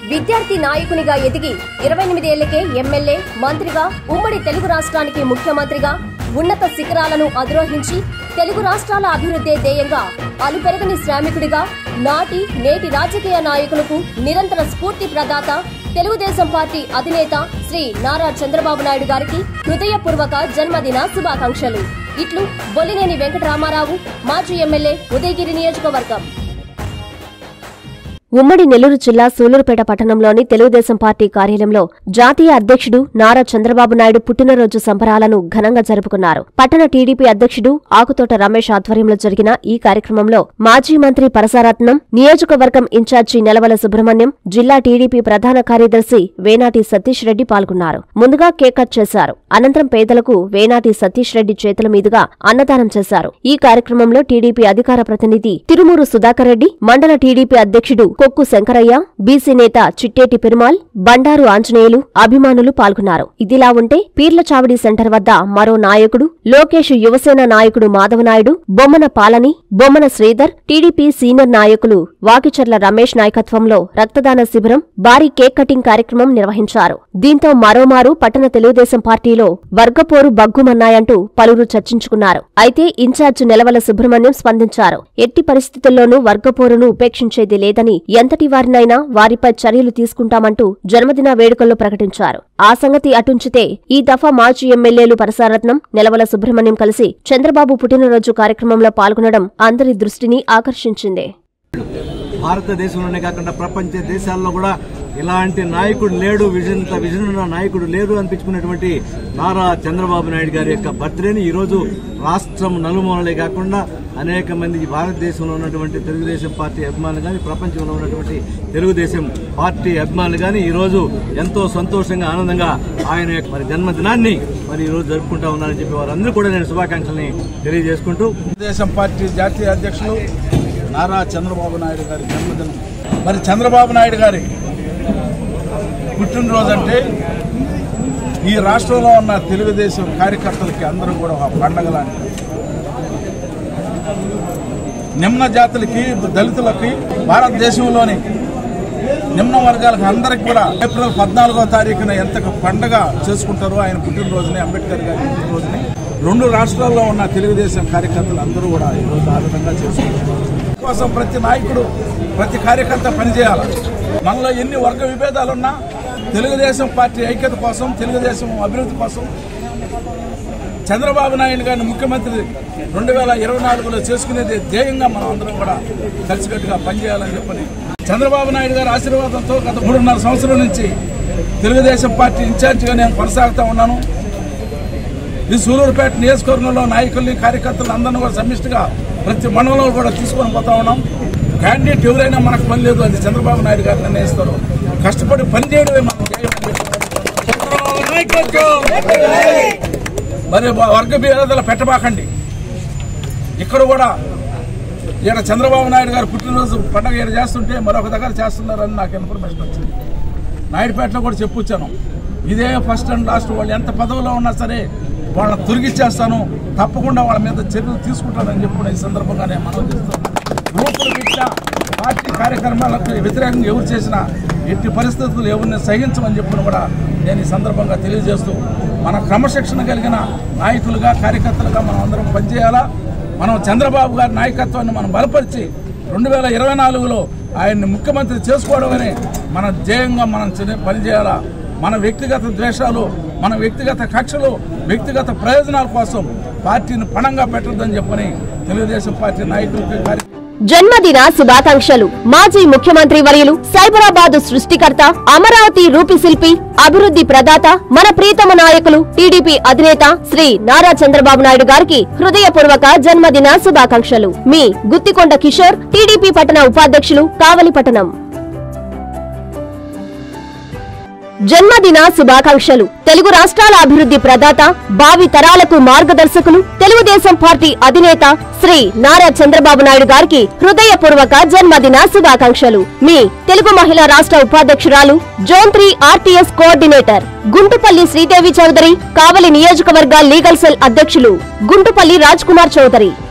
విద్యార్థి నాయకునిగా ఎదిగి ఇరవై ఎనిమిదేళ్లకే ఎమ్మెల్యే మంత్రిగా ఉమ్మడి తెలుగు రాష్ట్రానికి ముఖ్యమంత్రిగా ఉన్నత శిఖరాలను అధిరోహించి తెలుగు రాష్ట్రాల అభివృద్ధే ధ్యేయంగా అలుపెరగని శ్రామికుడిగా నాటి నేటి రాజకీయ నాయకులకు నిరంతర స్ఫూర్తి ప్రదాత తెలుగుదేశం పార్టీ అధినేత శ్రీ నారా చంద్రబాబు నాయుడు గారికి హృదయపూర్వక జన్మదిన శుభాకాంక్షలు ఇట్లు బొల్లినేని వెంకటరామారావు మాజీ ఎమ్మెల్యే ఉదయగిరి నియోజకవర్గం ఉమ్మడి నెల్లూరు జిల్లా సూలూరుపేట పట్టణంలోని తెలుగుదేశం పార్టీ కార్యాలయంలో జాతీయ అధ్యక్షుడు నారా చంద్రబాబు నాయుడు పుట్టినరోజు సంబరాలను ఘనంగా జరుపుకున్నారు పట్టణ టీడీపీ అధ్యక్షుడు ఆకుతోట రమేష్ ఆధ్వర్యంలో జరిగిన ఈ కార్యక్రమంలో మాజీ మంత్రి పరసారత్నం నియోజకవర్గం ఇన్ఛార్జి నెలవల సుబ్రహ్మణ్యం జిల్లా టీడీపీ ప్రధాన కార్యదర్శి వేనాటి సతీష్ రెడ్డి పాల్గొన్నారు ముందుగా కేక్ కట్ చేశారు అనంతరం పేదలకు వేనాటి సతీష్ రెడ్డి చేతుల మీదుగా అన్నదానం చేశారు ఈ కార్యక్రమంలో టీడీపీ అధికార ప్రతినిధి తిరుమూరు సుధాకర్ రెడ్డి మండల టీడీపీ అధ్యక్షుడు కొక్కు శంకరయ్య బీసీ నేత చిట్టేటి పెరుమాల్ బండారు ఆంజనేయులు అభిమానులు పాల్గొన్నారు ఇదిలా ఉంటే పీర్ల చావడి సెంటర్ వద్ద మరో నాయకుడు లోకేష్ యువసేన నాయకుడు మాధవనాయుడు బొమ్మన పాలని బొమ్మన శ్రీధర్ టీడీపీ సీనియర్ నాయకులు వాకిచర్ల రమేష్ నాయకత్వంలో రక్తదాన శిబిరం భారీ కేక్ కటింగ్ కార్యక్రమం నిర్వహించారు దీంతో మరోమారు పట్టణ తెలుగుదేశం పార్టీలో వర్గపోరు బగ్గుమన్నాయంటూ పలువురు చర్చించుకున్నారు అయితే ఇన్ఛార్జ్ నెలవల సుబ్రహ్మణ్యం స్పందించారు ఎట్టి పరిస్థితుల్లోనూ వర్గపోరును ఉపేక్షించేది లేదని ఎంతటి వారినైనా వారిపై చర్యలు తీసుకుంటామంటూ జన్మదిన వేడుకల్లో ప్రకటించారు ఆ సంగతి అటుంచితే ఈ దఫా మాజీ ఎమ్మెల్యేలు పరసారత్నం నెలవల సుబ్రహ్మణ్యం కలిసి చంద్రబాబు పుట్టినరోజు కార్యక్రమంలో పాల్గొనడం అందరి దృష్టిని ఆకర్షించింది భారతదేశంలోనే కాకుండా ప్రపంచ దేశాల్లో కూడా ఇలాంటి నాయకుడు లేడు విజన్ విజన్ ఉన్న నాయకుడు లేడు అనిపించుకున్నటువంటి నారా చంద్రబాబు నాయుడు గారి యొక్క బర్త్డేని ఈరోజు రాష్ట్రం నలుమూలలే కాకుండా అనేక మంది భారతదేశంలో ఉన్నటువంటి తెలుగుదేశం పార్టీ అభిమానులు కానీ ప్రపంచంలో ఉన్నటువంటి తెలుగుదేశం పార్టీ అభిమానులు కానీ ఈరోజు ఎంతో సంతోషంగా ఆనందంగా ఆయన యొక్క మరి జన్మదినాన్ని మరి ఈరోజు జరుపుకుంటా ఉన్నారని చెప్పి వారందరూ కూడా నేను శుభాకాంక్షల్ని తెలియజేసుకుంటూ తెలుగుదేశం పార్టీ జాతీయ అధ్యక్షులు నారా చంద్రబాబు నాయుడు గారి జన్మదినం మరి చంద్రబాబు నాయుడు గారి పుట్టినరోజు అంటే ఈ రాష్ట్రంలో ఉన్న తెలుగుదేశం కార్యకర్తలకి అందరూ కూడా ఒక పండగ లాంటిది నిమ్న జాతులకి దళితులకి భారతదేశంలోని నిమ్న వర్గాలకు అందరికి కూడా ఏప్రిల్ పద్నాలుగో తారీఖున ఎంత పండగ చేసుకుంటారో ఆయన పుట్టినరోజుని అంబేద్కర్ గారి పుట్టినరోజుని రెండు రాష్ట్రాల్లో ఉన్న తెలుగుదేశం కార్యకర్తలు అందరూ కూడా ఈరోజు ఆ విధంగా చేసుకుంటారు కోసం ప్రతి నాయకుడు ప్రతి కార్యకర్త పనిచేయాలి మనలో ఎన్ని వర్గ విభేదాలున్నా తెలుగుదేశం పార్టీ ఐక్యత కోసం తెలుగుదేశం అభివృద్ధి కోసం చంద్రబాబు నాయుడు గారిని ముఖ్యమంత్రి రెండు వేల ఇరవై నాలుగులో చేసుకునేది ధ్యేయంగా మనం అందరం కూడా కలిసికట్టుగా పనిచేయాలని చెప్పని చంద్రబాబు నాయుడు గారి ఆశీర్వాదంతో గత మూడున్నర సంవత్సరం నుంచి తెలుగుదేశం పార్టీ ఇన్ఛార్జిగా నేను కొనసాగుతూ ఉన్నాను ఈ సూలూరుపేట నియోజకవర్గంలో నాయకుల్ని కార్యకర్తలు అందరినీ కూడా సమిష్టిగా ప్రతి మండలంలో కూడా తీసుకొని పోతా ఉన్నాం క్యాండిడేట్ ఎవరైనా మనకు పని లేదు అది చంద్రబాబు నాయుడు గారు నిర్ణయిస్తారు కష్టపడి పని చేయడమే మనం ధ్యేయం అని చెప్పి చంద్రబాబు నాయకత్వం! మరి వర్గ భేదాలు పెట్టబాకండి ఇక్కడ కూడా ఈడ చంద్రబాబు నాయుడు గారు పుట్టినరోజు పండగ ఈడ చేస్తుంటే మరొక దగ్గర చేస్తున్నారని నాకు ఇన్ఫర్మేషన్ వచ్చింది నాయుడుపేటలో కూడా చెప్పుచ్చాను ఇదే ఫస్ట్ అండ్ లాస్ట్ వాళ్ళు ఎంత పదవిలో ఉన్నా సరే వాళ్ళని తొలగిచ్చేస్తాను తప్పకుండా వాళ్ళ మీద చర్యలు తీసుకుంటానని చెప్పి కూడా ఈ సందర్భంగా నేను మనం చేస్తాను గ్రూపులు పెట్టిన పార్టీ కార్యక్రమాలకు వ్యతిరేకంగా ఎవరు చేసినా ఎట్టి పరిస్థితులు ఎవరిని సహించమని చెప్పిన కూడా నేను ఈ సందర్భంగా తెలియజేస్తూ మన క్రమశిక్షణ కలిగిన నాయకులుగా కార్యకర్తలుగా మనం అందరం పనిచేయాలా మనం చంద్రబాబు గారి నాయకత్వాన్ని మనం బలపరిచి రెండు వేల ఇరవై నాలుగులో ఆయన్ని ముఖ్యమంత్రి చేసుకోవడమనే మన ధ్యేయంగా మనం చే- పనిచేయాలా మన వ్యక్తిగత ద్వేషాలు మన వ్యక్తిగత కక్షలు వ్యక్తిగత ప్రయోజనాల కోసం పార్టీని పణంగా పెట్టొద్దని చెప్పని తెలుగుదేశం పార్టీ నాయకులకి కార్య జన్మదిన శుభాకాంక్షలు మాజీ ముఖ్యమంత్రి వర్యులు సైబరాబాద్ సృష్టికర్త అమరావతి రూపిశిల్పి అభివృద్ధి ప్రదాత మన ప్రీతమ నాయకులు టీడీపీ అధినేత శ్రీ నారా చంద్రబాబు నాయుడు గారికి హృదయపూర్వక జన్మదిన శుభాకాంక్షలు మీ గుత్తికొండ కిషోర్ టీడీపీ పట్టణ ఉపాధ్యక్షులు కావలిపట్టణం జన్మదిన శుభాకాంక్షలు తెలుగు రాష్ట్రాల అభివృద్ధి ప్రదాత భావి తరాలకు మార్గదర్శకులు తెలుగుదేశం పార్టీ అధినేత శ్రీ నారా చంద్రబాబు నాయుడు గారికి హృదయపూర్వక జన్మదిన శుభాకాంక్షలు మీ తెలుగు మహిళా రాష్ట్ర ఉపాధ్యక్షురాలు zone three RTS coordinator Guntupalli Sridevi Chowdary Kavali నియోజకవర్గ లీగల్ సెల్ అధ్యక్షులు గుంటుపల్లి రాజ్ కుమార్ చౌదరి